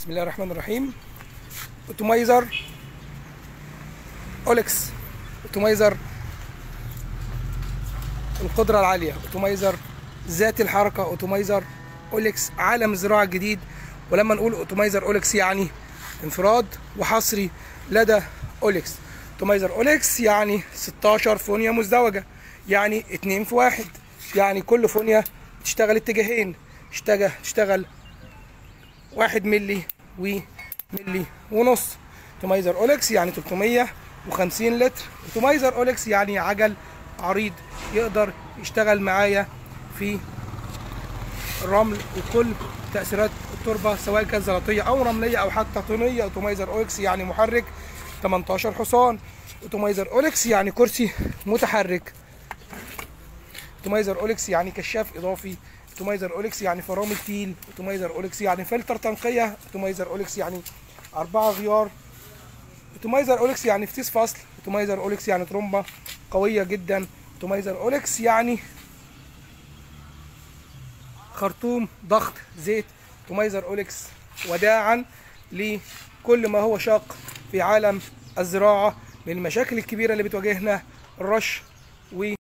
بسم الله الرحمن الرحيم اوتومايزر اولكس اوتومايزر القدرة العالية اوتومايزر ذات الحركة اوتومايزر اولكس عالم الزراعة الجديد ولما نقول اوتومايزر اولكس يعني انفراد وحصري لدى اولكس اوتومايزر اولكس يعني 16 فونية مزدوجة يعني اتنين في واحد يعني كل فونية تشتغل اتجاهين تشتغل تشتغل واحد ملي وملي ونص اوتومايزر اولكس يعني 350 لتر اوتومايزر اولكس يعني عجل عريض يقدر يشتغل معايا في الرمل وكل تأثيرات التربة سواء كانت زلطية أو رملية أو حتى طينية اوتومايزر اولكس يعني محرك 18 حصان اوتومايزر اولكس يعني كرسي متحرك اوتومايزر اولكس يعني كشاف اضافي اوتومايزر اولكس يعني فرامل تيل اوتومايزر اولكس يعني فلتر تنقيه اوتومايزر اولكس يعني أربعة غيار اوتومايزر اولكس يعني فتيس فصل اوتومايزر اولكس يعني ترومبه قويه جدا اوتومايزر اولكس يعني خرطوم ضغط زيت اوتومايزر اولكس وداعا لكل ما هو شاق في عالم الزراعه من المشاكل الكبيره اللي بتواجهنا الرش و